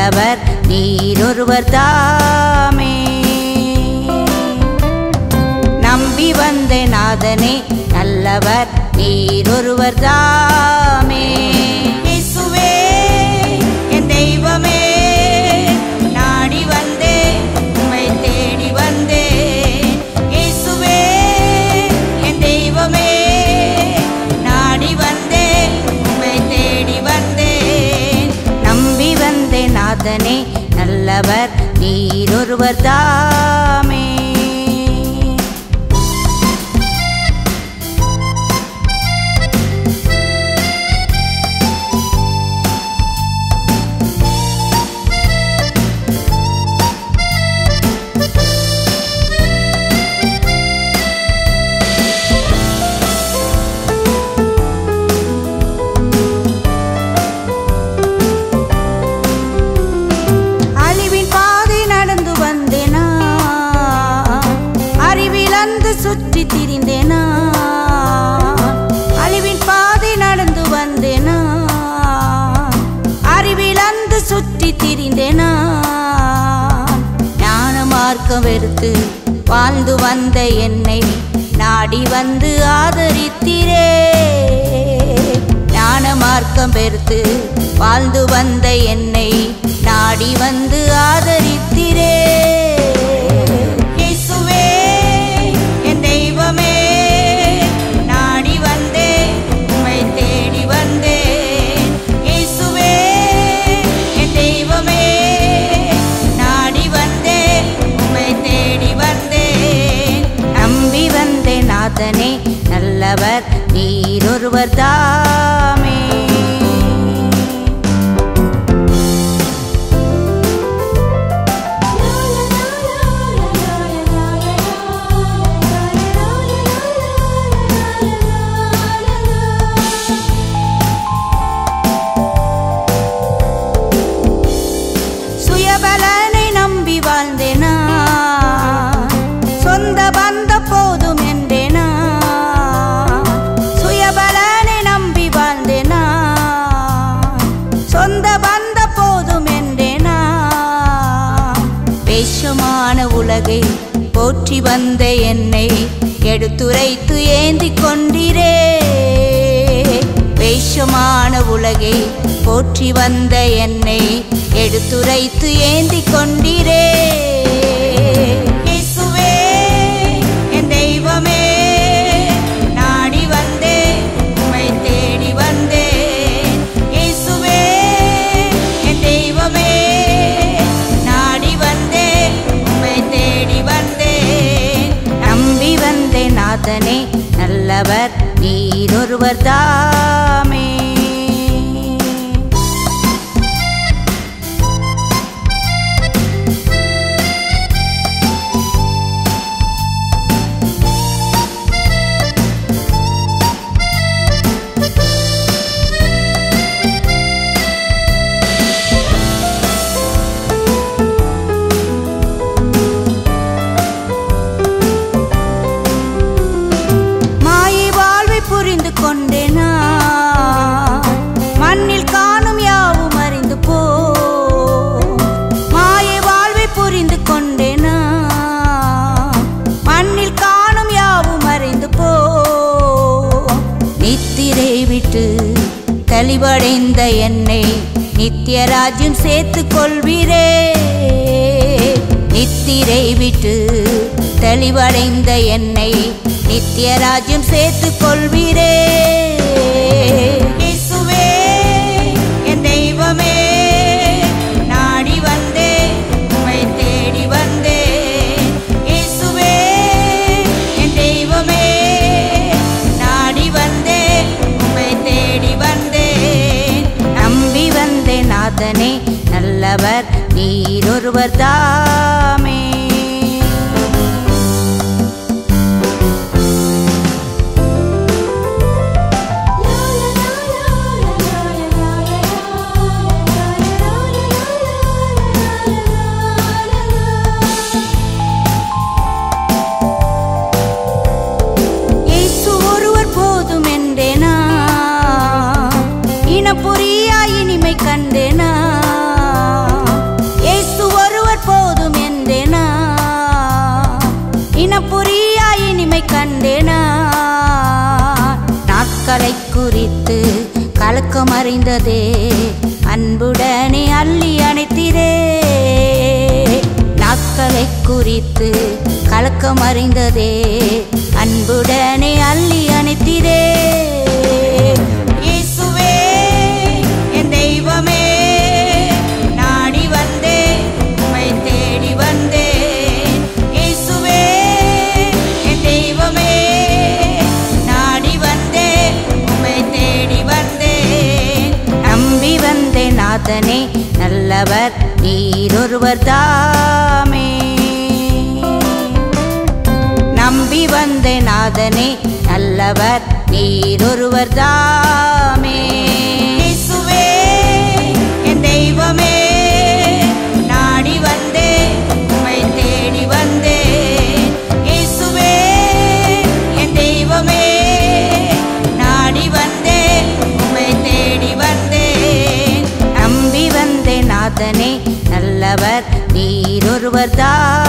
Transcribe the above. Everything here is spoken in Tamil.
நல்லவர் நீரொருவர் தாமே நம்பி வந்த நாதனே நல்லவர் நீரொருவர் தாமே இயேசுவே என் தெய்வமே நாடி வந்தே உம்மை தேடி வந்தே இயேசுவே என் தெய்வமே நாடி வந்தே உம்மை தேடி வந்தேன் நம்பி வந்தே நாதனே நல்லவர் நீரொருவர் தாமே அழிவின் பாதை நடந்து வந்தேனா அறிவிழந்து சுற்றி திரிந்தேனா அழிவின் பாதை நடந்து வந்தேனா அறிவிழந்து சுற்றி திரிந்தேனா ஞான மார்க்கம் வெறுத்து வாழ்ந்து வந்த என்னை நாடி வந்து ஆதரித்திரே ஞான மார்க்கம் பெருத்து வாழ்ந்து வந்த என்னை நாடி வந்து ஆதரித்திரே இயேசுவே என் தெய்வமே நாடி வந்தே உம்மை தேடி வந்தே இயேசுவே என் தெய்வமே நாடி வந்தே உம்மை தேடி வந்தேன் நம்பி வந்தே நாதனே நல்லவர் நீரொருவர் தாமே சுயபலனை நம்பி வாழ்ந்தேனா சொந்த பந்த போதும் என்றேனா சுயபலனை நம்பி வாழ்ந்தேனா சொந்த பந்த போதும் என்றேனா வேஷமான உலகை போற்றி வந்த என்னை எடுத்துரைத்து ஏந்தி கொண்டிரே வேஷமான உலகை போற்றி வந்த என்னை எடுத்துரைத்து ஏந்தி கொண்டிரே இயேசுவே என் தெய்வமே நாடி வந்தே உம்மை தேடி வந்தேன் இயேசுவே என் தெய்வமே நாடி வந்தே உம்மை தேடி வந்தேன் நம்பி வந்தே நாதனே நல்லவர் நீரொருவர் தாமே மாயை வாழ்வை புரிந்து கொண்டேனா மண்ணில் காணும் யாவும் அறிந்து போ மாயை வாழ்வை புரிந்து கொண்டேனா மண்ணில் காணும் யாவும் அறிந்து போ நித்திரை விட்டு தெளிவடைந்த என்னை நித்திய ராஜ்யம் சேர்த்து கொள்வீரே நித்திரை விட்டு தெளிவடைந்த என்னை நித்திய ராஜ்யம் சேர்த்து கொள்வீரே இயேசுவே என் தெய்வமே நாடி வந்தே உம்மை தேடி வந்தே இயேசுவே என் தெய்வமே நாடி வந்தே உம்மை தேடி வந்தேன் நம்பி வந்தே நாதனே நல்லவர் நீரொருவர் தாமே இயேசு ஒருவர் போதும் என்றேனா இன புரியா இனிமை கண்டேனா அறிந்ததே அன்புடனே அள்ளி அணைத்திரே நாட்களை குறித்து கலக்கம் அறிந்ததே அன்புடனே அள்ளி அணைத்திரே இயேசுவே என் தெய்வமே நாடி வந்தே உம்மை தேடி வந்தேன் இயேசுவே என் தெய்வமே நாடி வந்தே உம்மை தேடி வந்தேன் நம்பி வந்தேன் நாதனே நல்லவர் நீரொருவர் தாமே நம்பி வந்தேன் நாதனே நல்லவர் நீரொருவர் தாமே இயேசுவே என் தெய்வமே நாடி வந்தே உம்மை தேடி வந்தேன் இயேசுவே என் தெய்வமே நாடி வந்தே உம்மை தேடி வந்தேன் நம்பி வந்தேன் நாதனே நல்லவர் நீரொருவர் தான்